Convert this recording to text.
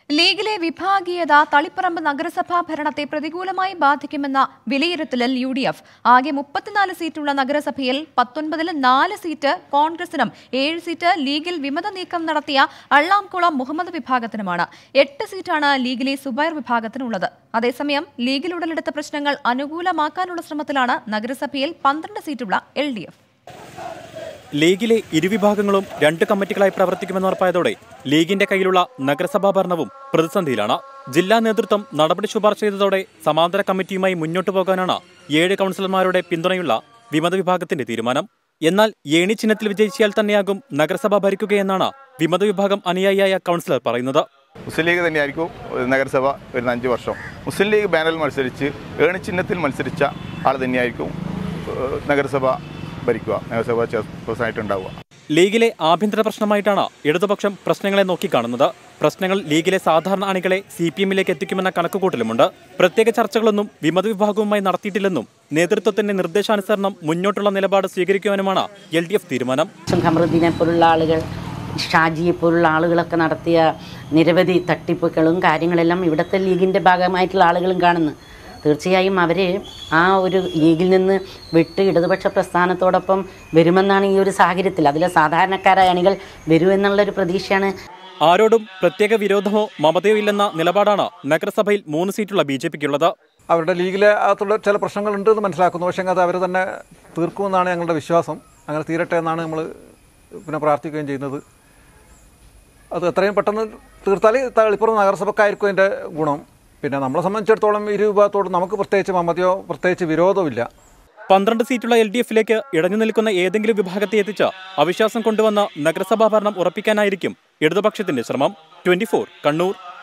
ലീഗിലെ വിഭാഗീയത തളിപ്പറമ്പ് നഗരസഭാ ഭരണത്തെ പ്രതികൂലമായി ബാധിക്കുമെന്ന വിലയിരുത്തലിൽ യു ഡി എഫ് ആകെ മുപ്പത്തിനാല് സീറ്റുള്ള നഗരസഭയിൽ പത്തൊൻപതിൽ നാല് സീറ്റ് കോൺഗ്രസിനും ഏഴ് സീറ്റ് ലീഗിൽ വിമത നീക്കം നടത്തിയ അള്ളാംകുളം മുഹമ്മദ് വിഭാഗത്തിനുമാണ് എട്ട് സീറ്റാണ് ലീഗിലെ സുബൈർ വിഭാഗത്തിനുള്ളത് അതേസമയം ലീഗിൽ ഉടലെടുത്ത പ്രശ്നങ്ങൾ അനുകൂലമാക്കാനുള്ള ശ്രമത്തിലാണ് നഗരസഭയിൽ പന്ത്രണ്ട് സീറ്റുള്ള എൽ ഡി എഫ് ലീഗിലെ ഇരുവിഭാഗങ്ങളും രണ്ട് കമ്മിറ്റികളായി പ്രവർത്തിക്കുമെന്ന് ഉറപ്പായതോടെ ലീഗിന്റെ കയ്യിലുള്ള നഗരസഭാ ഭരണവും പ്രതിസന്ധിയിലാണ് ജില്ലാ നേതൃത്വം നടപടി ശുപാർശ ചെയ്തതോടെ സമാന്തര കമ്മിറ്റിയുമായി മുന്നോട്ടു പോകാനാണ് ഏഴ് കൗൺസിലർമാരുടെ പിന്തുണയുള്ള വിമത വിഭാഗത്തിന്റെ തീരുമാനം എന്നാൽ ഏണി ചിഹ്നത്തിൽ വിജയിച്ചാൽ തന്നെയാകും നഗരസഭ ഭരിക്കുകയെന്നാണ് വിമത വിഭാഗം അനുയായിയായ കൗൺസിലർ പറയുന്നത് മുസ്ലിം ലീഗ് തന്നെയായിരിക്കും നഗരസഭ വരുന്ന അഞ്ച് വർഷം മുസ്ലിം ലീഗ് ബാനറിൽ മത്സരിച്ച് ഏണി ചിഹ്നത്തിൽ മത്സരിച്ച ആൾ തന്നെയായിരിക്കും ഏഹ്, നഗരസഭ ഭരിക്കുക നഗരസഭ ചെയർപേഴ്സണായിട്ട് ഉണ്ടാവുക ലീഗിലെ ആഭ്യന്തര പ്രശ്നമായിട്ടാണ് ഇടതുപക്ഷം പ്രശ്നങ്ങളെ നോക്കിക്കാണുന്നത് പ്രശ്നങ്ങൾ ലീഗിലെ സാധാരണ അണികളെ സി പി എമ്മിലേക്ക് എത്തിക്കുമെന്ന കണക്കുകൂട്ടലുമുണ്ട് പ്രത്യേക ചർച്ചകളൊന്നും വിമത വിഭാഗവുമായി നടത്തിയിട്ടില്ലെന്നും നേതൃത്വത്തിന്റെ നിർദ്ദേശാനുസരണം മുന്നോട്ടുള്ള നിലപാട് സ്വീകരിക്കുവാനുമാണ് എൽ ഡി എഫ് തീരുമാനം ഖമറുദ്ദീനെ പോലുള്ള ആളുകൾ ഷാജിയെ പോലുള്ള ആളുകളൊക്കെ നടത്തിയ നിരവധി തട്ടിപ്പുകളും കാര്യങ്ങളെല്ലാം ഇവിടുത്തെ ലീഗിൻ്റെ ഭാഗമായിട്ടുള്ള ആളുകളും കാണുന്നു തീർച്ചയായും അവർ ആ ഒരു ലീഗിൽ നിന്ന് വിട്ട് ഇടതുപക്ഷ പ്രസ്ഥാനത്തോടൊപ്പം വരുമെന്നാണ് ഈ ഒരു സാഹചര്യത്തിൽ അതിലെ സാധാരണക്കാരായ അണികൾ വരുമെന്നുള്ളൊരു പ്രതീക്ഷയാണ് ആരോടും പ്രത്യേക വിരോധമോ മമതയോ ഇല്ലെന്ന നിലപാടാണ് നഗരസഭയിൽ മൂന്ന് സീറ്റുള്ള ബി ജെ പിക്കുള്ളത് അവരുടെ ലീഗിലെ അകത്തുള്ള ചില പ്രശ്നങ്ങളുണ്ട് എന്ന് മനസ്സിലാക്കുന്നു പക്ഷേ അത് അവർ തന്നെ തീർക്കുമെന്നാണ് ഞങ്ങളുടെ വിശ്വാസം അങ്ങനെ തീരട്ടെ എന്നാണ് നമ്മൾ പിന്നെ പ്രാർത്ഥിക്കുകയും ചെയ്യുന്നത് അത് എത്രയും പെട്ടെന്ന് തീർത്താൽ തളിപ്പുറം നഗരസഭക്കായിരിക്കും അതിൻ്റെ ഗുണം പിന്നെ നമ്മളെ സംബന്ധിച്ചിടത്തോളം ഇരു വിഭാഗത്തോട് നമുക്ക് പ്രത്യേകിച്ച് മമതയോ പ്രത്യേകിച്ച് വിരോധമില്ല പന്ത്രണ്ട് സീറ്റുള്ള എൽ ഡി എഫിലേക്ക് ഇടഞ്ഞു നിൽക്കുന്ന ഏതെങ്കിലും വിഭാഗത്തെ എത്തിച്ച് അവിശ്വാസം കൊണ്ടുവന്ന നഗരസഭാ ഭരണം ഉറപ്പിക്കാനായിരിക്കും ഇടതുപക്ഷത്തിന്റെ ശ്രമം ട്വന്റി കണ്ണൂർ